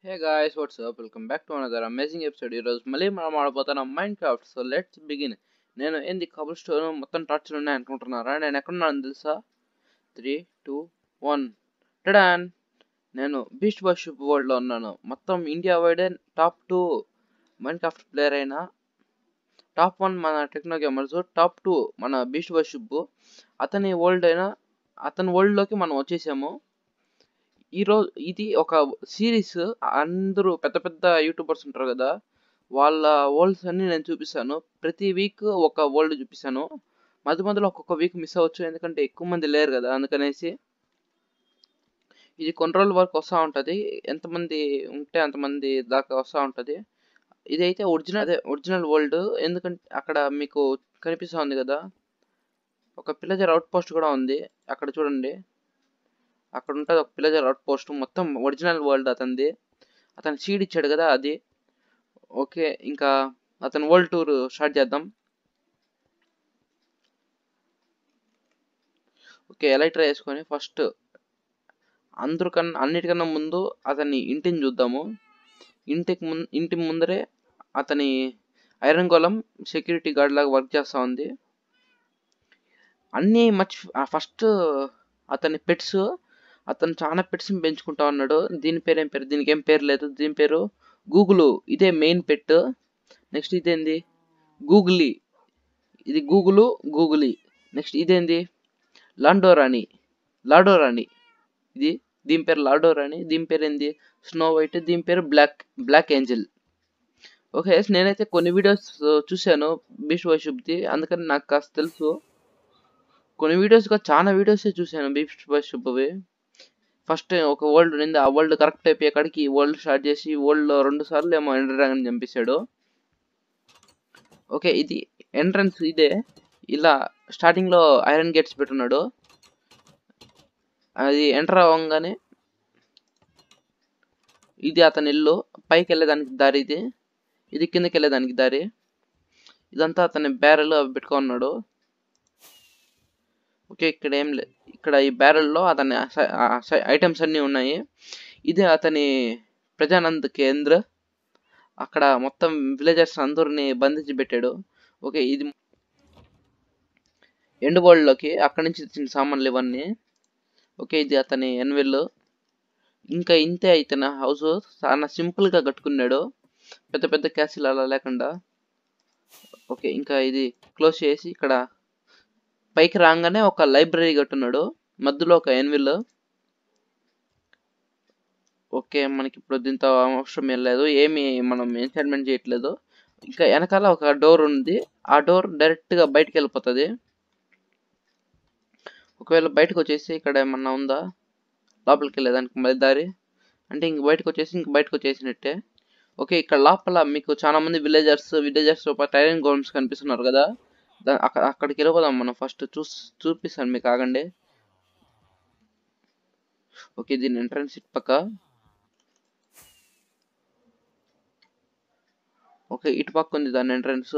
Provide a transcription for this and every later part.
hey guys what's up welcome back to another amazing episode ఈరోజు మళ్ళీ మనం ఆడబోతున్నాం Minecraft so let's begin నేను ఏంది కబుల్ స్టోర్ మొత్తం టార్చ్లు ఉన్నాయి అనుకుంటున్నారా నేను ఎక్కడున్నాను తెలుసా త్రీ టూ వన్ టడాన్ నేను బీస్ట్ బాయ్ షిప్ వరల్డ్లో ఉన్నాను మొత్తం ఇండియా వైడే top two Minecraft player అయినా టాప్ వన్ మన టెక్నో గేమర్స్ టాప్ టూ మన బీస్ట్ బాయ్ షిప్ అతని వరల్డ్ అయినా అతని వరల్డ్లోకి మనం వచ్చేసాము ఈరోజు ఇది ఒక సిరీస్ అందరూ పెద్ద పెద్ద యూట్యూబర్స్ ఉంటారు కదా వాళ్ళ వరల్డ్స్ అన్ని నేను చూపిస్తాను ప్రతి వీక్ ఒక వరల్డ్ చూపిస్తాను మధ్య మధ్యలో ఒక్కొక్క వీక్ మిస్ అవ్వచ్చు ఎందుకంటే ఎక్కువ మంది లేరు కదా అందుకనేసి ఇది కొన్ని రోజుల వరకు వస్తూ ఉంటుంది ఎంతమంది ఉంటే అంతమంది దాకా వస్తూ ఉంటుంది ఇదైతే ఒరిజినల్ అదే ఒరిజినల్ వరల్డ్ ఎందుకంటే అక్కడ మీకు కనిపిస్తూ ఉంది కదా ఒక పిల్లజర్ అవుట్ పోస్ట్ కూడా ఉంది అక్కడ చూడండి అక్కడ ఉంటుంది ఒక పిల్లజర్ అవుట్ పోస్ట్ మొత్తం ఒరిజినల్ వరల్డ్ అతనిది అతను సీడ్ ఇచ్చాడు కదా అది ఓకే ఇంకా అతను వరల్డ్ టూర్ స్టార్ట్ చేద్దాం ఓకే ఎలైట్రా వేసుకొని ఫస్ట్ అందరికన్నా అన్నిటికన్నా ముందు అతని ఇంటిని చూద్దాము ఇంటికి ముందు ఇంటి ముందరే అతని ఐరన్ గోళం సెక్యూరిటీ గార్డ్ లాగా వర్క్ చేస్తూ ఉంది అన్నీ మర్చి ఫస్ట్ అతని పెట్స్ అతను చాలా పెట్స్ పెంచుకుంటా ఉన్నాడు దీని పేరు ఏం పేరు దీనికి ఏం పేరు లేదు దీని పేరు గూగుల్ ఇదే మెయిన్ పెట్ నెక్స్ట్ ఇదేంది గూగులీ ఇది గూగుల్ గూగులీ నెక్స్ట్ ఇదేంది లాండోరాణి లాడోరాణి ఇది దీని పేరు లాడోరాణి దీని పేరు ఏంది స్నో వైట్ దీని పేరు బ్లాక్ బ్లాక్ ఏంజల్ ఓకే నేనైతే కొన్ని వీడియోస్ చూశాను బీచ్ వర్షిప్ది అందుకని నాకు కాస్త తెలుసు కొన్ని వీడియోస్గా చాలా వీడియోస్ చూశాను బీచ్ వర్షిప్వి ఫస్ట్ ఒక వరల్డ్ ఉంది ఆ వరల్డ్ కరెక్ట్ అయిపోయే కాడికి ఈ వరల్డ్ స్టార్ట్ చేసి వరల్డ్ రెండు సార్లు ఏమో ఎండర్ డ్రాగన్ చంపేశాడు ఓకే ఇది ఎంట్రన్స్ ఇదే ఇలా స్టార్టింగ్లో ఐరన్ గేట్స్ పెట్టున్నాడు అది ఎంటర్ అవ్వగానే ఇది అతని ఇల్లు పైకి వెళ్ళేదానికి దారి ఇది ఇది కిందకి వెళ్ళేదానికి దారి ఇదంతా అతని బ్యారెల్ అవి పెట్టుకున్నాడు ఓకే ఇక్కడ ఏం లేదు ఇక్కడ ఈ బ్యారెల్లో అతని ఐటమ్స్ అన్నీ ఉన్నాయి ఇదే అతని ప్రజానంద్ కేంద్ర అక్కడ మొత్తం విలేజర్స్ అందరిని బంధించి పెట్టాడు ఓకే ఇది ఎండు వరల్డ్లోకి అక్కడి నుంచి తెచ్చిన సామాన్లు ఇవన్నీ ఓకే ఇది అతని ఎన్వెల్ ఇంకా ఇంతే ఇతని హౌస్ చాలా సింపుల్గా కట్టుకున్నాడు పెద్ద పెద్ద క్యాసిల్ అలా లేకుండా ఓకే ఇంకా ఇది క్లోజ్ చేసి ఇక్కడ పైకి రాగానే ఒక లైబ్రరీ కట్టున్నాడు మధ్యలో ఒక ఎన్విల్ ఓకే మనకి ఇప్పుడు దీంతో అవసరం ఏం లేదు ఏమి మనం ఎన్సైన్మెంట్ చేయట్లేదు ఇంకా వెనకాల ఒక డోర్ ఉంది ఆ డోర్ డైరెక్ట్గా బయటకు వెళ్ళిపోతుంది ఒకవేళ బయటకు వచ్చేసి ఇక్కడ ఏమన్నా ఉందా లోపలికి వెళ్ళేదానికి మళ్ళీ దారి అంటే ఇంక బయటకు వచ్చేసి ఇంక బయటకు వచ్చేసినట్టే ఓకే ఇక్కడ లోపల మీకు చాలా మంది విలేజర్స్ విలేజర్స్ టైరన్ గోల్మ్స్ కనిపిస్తున్నారు కదా అక్కడికి వెళ్ళిపోదాం మనం ఫస్ట్ చూస్ చూపిస్తాను మీకు ఆగండి ఓకే దీని ఎంట్రన్స్ ఇటు పక్క ఓకే ఇటు పక్క ఉంది దాని ఎంట్రన్స్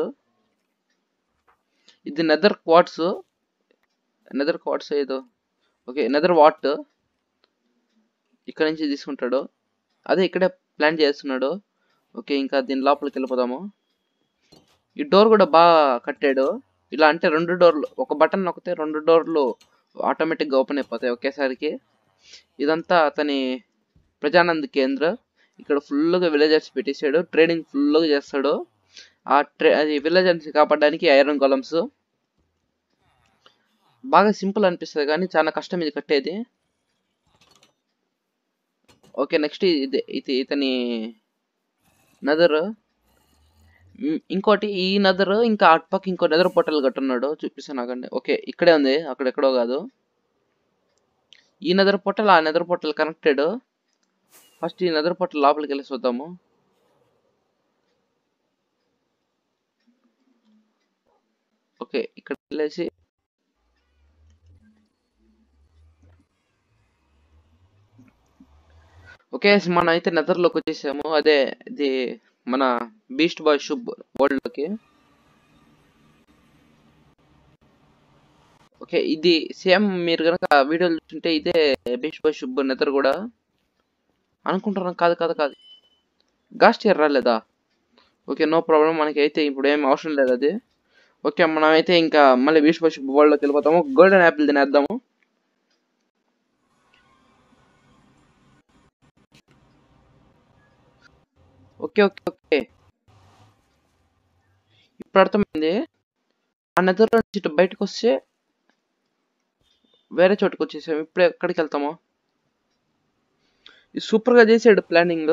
ఇది నెదర్ క్వార్ట్స్ నెదర్ క్వార్ట్స్ ఏదో ఓకే నెదర్ వాట్ ఇక్కడ నుంచి తీసుకుంటాడు అదే ఇక్కడే ప్లాన్ చేస్తున్నాడు ఓకే ఇంకా దీని లోపలికి వెళ్ళిపోదాము ఈ డోర్ కూడా బాగా కట్టాడు ఇలా అంటే రెండు డోర్లు ఒక బటన్ నొక్కితే రెండు డోర్లు ఆటోమేటిక్గా ఓపెన్ అయిపోతాయి ఒకేసారికి ఇదంతా అతని ప్రజానంద్ కేంద్ర ఇక్కడ ఫుల్గా విలేజర్స్ పెట్టేశాడు ట్రేడింగ్ ఫుల్గా చేస్తాడు ఆ ట్రే అది విలేజర్స్ కాపాడడానికి ఐరన్ కాలమ్స్ బాగా సింపుల్ అనిపిస్తుంది కానీ చాలా కష్టం ఇది కట్టేది ఓకే నెక్స్ట్ ఇది ఇది ఇతని నదర్ ఇంకోటి ఈ నదర్ ఇంకా అటుపక్క ఇంకో నెదర్ పోర్టల్ కట్టున్నాడు చూపిస్తాను నాకండి ఓకే ఇక్కడే ఉంది అక్కడ ఎక్కడో కాదు ఈ నెదర్ పోర్టల్ ఆ నెదర్ పోర్టల్ కనెక్టెడ్ ఫస్ట్ ఈ నెదర్ పోర్టల్ లోపలికి వెళ్ళి చూద్దాము ఓకే ఇక్కడ వెళ్ళేసి ఓకే మనం అయితే నెదర్లోకి వచ్చేసాము అదే ఇది మన బీస్ట్ బాయ్ షుబ్ వరల్డ్లోకి ఓకే ఇది సేమ్ మీరు కనుక వీడియోలు చూస్తుంటే ఇదే బీస్ట్ బాయ్ షుబ్ నెదర్ కూడా అనుకుంటున్నాం కాదు కాదు కాదు గాస్ట్ ఇయర్ రాలేదా ఓకే నో ప్రాబ్లం మనకి అయితే ఇప్పుడు ఏం అవసరం లేదు అది ఓకే మనం అయితే ఇంకా మళ్ళీ విష్ పశు వరల్డ్లోకి వెళ్ళిపోతాము గోల్డెన్ యాపిల్ తినేద్దాము ఓకే ఓకే ఓకే ఇప్పుడు అర్థమైంది ఆ నెదర్లో నుంచి ఇటు బయటకు వస్తే వేరే చోటుకు వచ్చేసాం ఇప్పుడు ఎక్కడికి వెళ్తాము ఇది సూపర్ గా చేసాడు ప్లానింగ్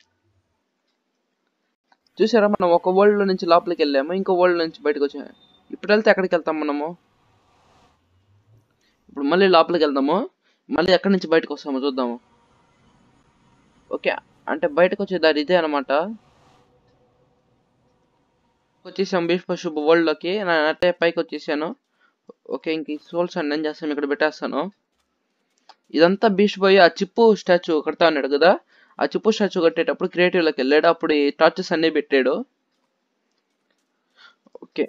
చూసారా మనం ఒక వరల్డ్ నుంచి లోపలికి వెళ్ళాము ఇంకో వరల్డ్ నుంచి బయటకు వచ్చాము ఇప్పుడు వెళ్తే ఎక్కడికి వెళ్తాం మనము ఇప్పుడు మళ్ళీ లోపలికి వెళ్దాము మళ్ళీ ఎక్కడి నుంచి బయటకు వస్తామో చూద్దాము ఓకే అంటే బయటకు వచ్చే దారి ఇదే అనమాట వచ్చేసాం బీఫ్ పశు వరల్డ్ లోకి నేను అట్టే పైకి వచ్చేసాను ఓకే ఇంక ఈ సోల్స్ అన్ని ఏం చేస్తాను ఇక్కడ పెట్టేస్తాను ఇదంతా బీచ్ పోయి ఆ చిప్పు స్టాచ్యూ కడతా అన్నాడు కదా ఆ చిప్పు స్టాచ్యూ కట్టేటప్పుడు క్రియేటివ్ లోకి వెళ్ళాడు అప్పుడు ఈ టార్చెస్ అన్ని పెట్టాడు ఓకే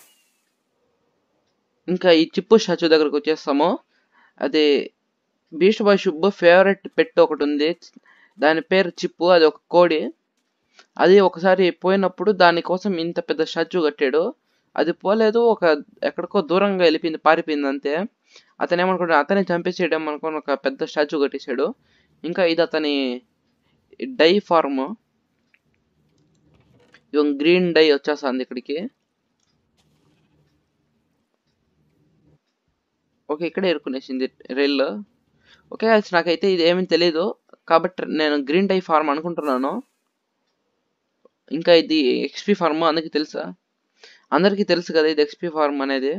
ఇంకా ఈ చిప్పు స్టాచ్యూ దగ్గరకు వచ్చేస్తాము అది Beast Boy Shub favourite pet ఒకటి ఉంది దాని పేరు చిప్పు అది ఒక కోడి అది ఒకసారి పోయినప్పుడు దానికోసం ఇంత పెద్ద స్టాచ్యూ కట్టాడు అది పోలేదు ఒక ఎక్కడికో దూరంగా వెళ్ళిపోయింది పారిపోయింది అంతే అతను ఏమనుకుంటాడు అతనే చంపేసేయడం అనుకుని ఒక పెద్ద స్టాచ్యూ కట్టేశాడు ఇంకా ఇది అతని డై ఫార్మ్ ఇవం గ్రీన్ డై వచ్చేస్తుంది ఇక్కడికి ఓకే ఇక్కడే ఇరుక్కునేసింది రైల్లో ఓకే నాకైతే ఇది ఏమీ తెలియదు కాబట్టి నేను గ్రీన్ డై ఫార్మ్ అనుకుంటున్నాను ఇంకా ఇది ఎక్స్పీ ఫార్మ్ అందరికి తెలుసా అందరికీ తెలుసు కదా ఇది ఎక్స్పీ ఫార్మ్ అనేది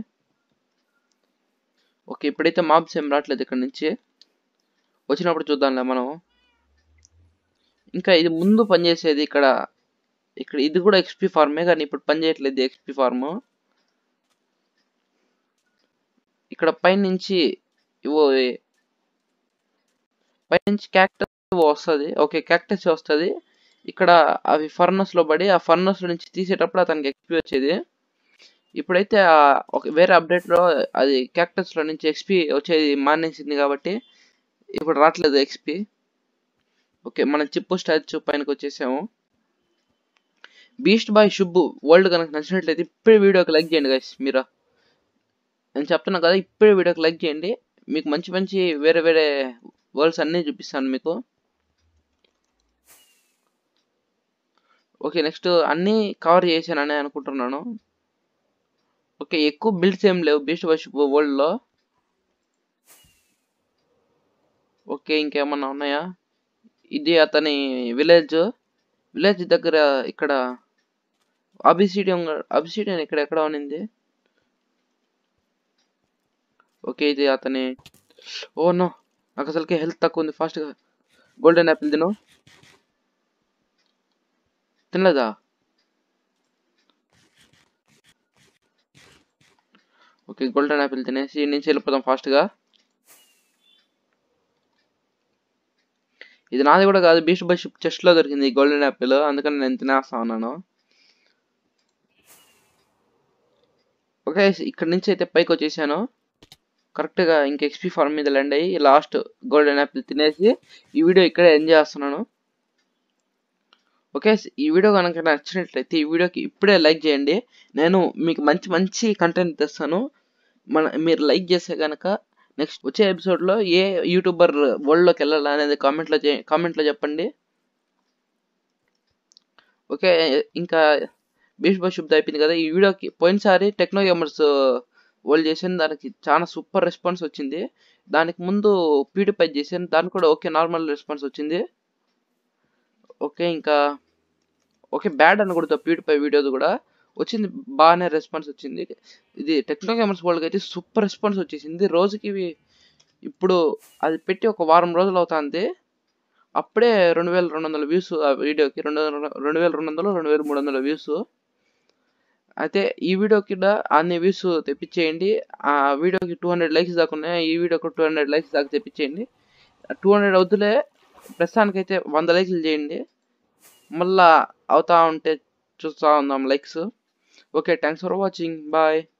ఓకే ఇప్పుడైతే మాబ్స్ ఏం రావట్లేదు ఇక్కడ నుంచి వచ్చినప్పుడు చూద్దాంలే మనం ఇంకా ఇది ముందు పనిచేసేది ఇక్కడ ఇక్కడ ఇది కూడా ఎక్స్పీ ఫార్మే కానీ ఇప్పుడు పనిచేయట్లేదు ఎక్స్పీ ఫార్మ్ ఇక్కడ పైనుంచి ఇవో పైనుంచి క్యాక్టస్ వస్తుంది ఓకే క్యాక్టస్ వస్తుంది ఇక్కడ అవి ఫర్నస్ లో పడి ఆ ఫర్నస్ నుంచి తీసేటప్పుడు అతనికి ఎక్స్పీ వచ్చేది ఇప్పుడైతే ఒక వేరే అప్డేట్ లో అది క్యాక్టస్ లో నుంచి ఎక్స్పీ వచ్చేది మానేసింది కాబట్టి ఇప్పుడు రావట్లేదు ఎక్స్పీ ఓకే మనం చిప్పు స్టాచ్యూ పైనకి వచ్చేసాము బీస్ట్ బాయ్ షుబ్బు వరల్డ్ కనుక నచ్చినట్లయితే ఇప్పుడే వీడియోకి లైక్ చేయండి గైస్ మీరు నేను చెప్తున్నా కదా ఇప్పుడే వీడియోకి లైక్ చేయండి మీకు మంచి మంచి వేరే వేరే వరల్డ్స్ అన్నీ చూపిస్తాను మీకు ఓకే నెక్స్ట్ అన్నీ కవర్ చేశానని అనుకుంటున్నాను ఓకే ఎక్కువ బిల్డ్స్ ఏం లేవు బీస్ట్ బాయ్ షుబ్బు వరల్డ్లో ఓకే ఇంకేమన్నా ఉన్నాయా ఇది అతని విలేజ్ విలేజ్ దగ్గర ఇక్కడ అబిసిడియం అబిసిడియన్ ఇక్కడ ఎక్కడ ఉన్నింది ఓకే ఇది అతని ఓ నో నాకు అసలుకి హెల్త్ తక్కువ ఉంది ఫాస్ట్గా గోల్డెన్ యాపిల్ తిను తినలేదా ఓకే గోల్డెన్ యాపిల్ తినేసి నుంచి వెళ్ళిపోదాం ఫాస్ట్గా ఇది నాది కూడా కాదు బీస్ట్ బై షిప్ చెస్ట్ లో దొరికింది గోల్డెన్ యాపిల్ అందుకని నేను తినేస్తా ఉన్నాను ఓకే ఇక్కడ నుంచి అయితే పైకి వచ్చేసాను కరెక్ట్గా ఇంక ఎక్స్పీ ఫార్మ్ మీద ల్యాండ్ అయ్యి లాస్ట్ గోల్డెన్ యాపిల్ తినేసి ఈ వీడియో ఇక్కడే ఎంజాయ్ చేస్తున్నాను ఓకే ఈ వీడియో కనుక నచ్చినట్లయితే ఈ వీడియోకి ఇప్పుడే లైక్ చేయండి నేను మీకు మంచి మంచి కంటెంట్ తెస్తాను మన మీరు లైక్ చేస్తే కనుక నెక్స్ట్ వచ్చే ఎపిసోడ్లో ఏ యూట్యూబర్ వరల్డ్లోకి వెళ్ళాలి అనేది కామెంట్లో కామెంట్లో చెప్పండి ఓకే ఇంకా బీచ్ బస్ శుద్ధ అయిపోయింది కదా ఈ వీడియోకి పోయినసారి టెక్నో గేమర్స్ వాళ్ళు చేసిన దానికి చాలా సూపర్ రెస్పాన్స్ వచ్చింది దానికి ముందు పీడిపై చేశాను దానికి కూడా ఓకే నార్మల్ రెస్పాన్స్ వచ్చింది ఓకే ఇంకా ఓకే బ్యాడ్ అనకూడదు పీడిపై వీడియోది కూడా వచ్చింది బాగానే రెస్పాన్స్ వచ్చింది ఇది టెక్నో గేమర్స్ వరల్డ్కి అయితే సూపర్ రెస్పాన్స్ వచ్చేసింది రోజుకి ఇప్పుడు అది పెట్టి ఒక వారం రోజులు అవుతుంది అప్పుడే రెండు వేల రెండు వందల వ్యూస్ ఆ వీడియోకి రెండు రెండు వేల రెండు వందలు రెండు వేల మూడు వందల వ్యూస్ అయితే ఈ వీడియోకి అన్ని వ్యూస్ తెప్పించేయండి ఆ వీడియోకి టూ హండ్రెడ్ లైక్స్ దాకా ఉన్నాయి ఈ వీడియోకి టూ హండ్రెడ్ లైక్స్ దాకా తెప్పించేయండి టూ హండ్రెడ్ అవుతులే ప్రస్తుతానికైతే వంద లైక్లు చేయండి మళ్ళా అవుతా ఉంటే చూస్తూ ఉందాం likes okay thanks for watching bye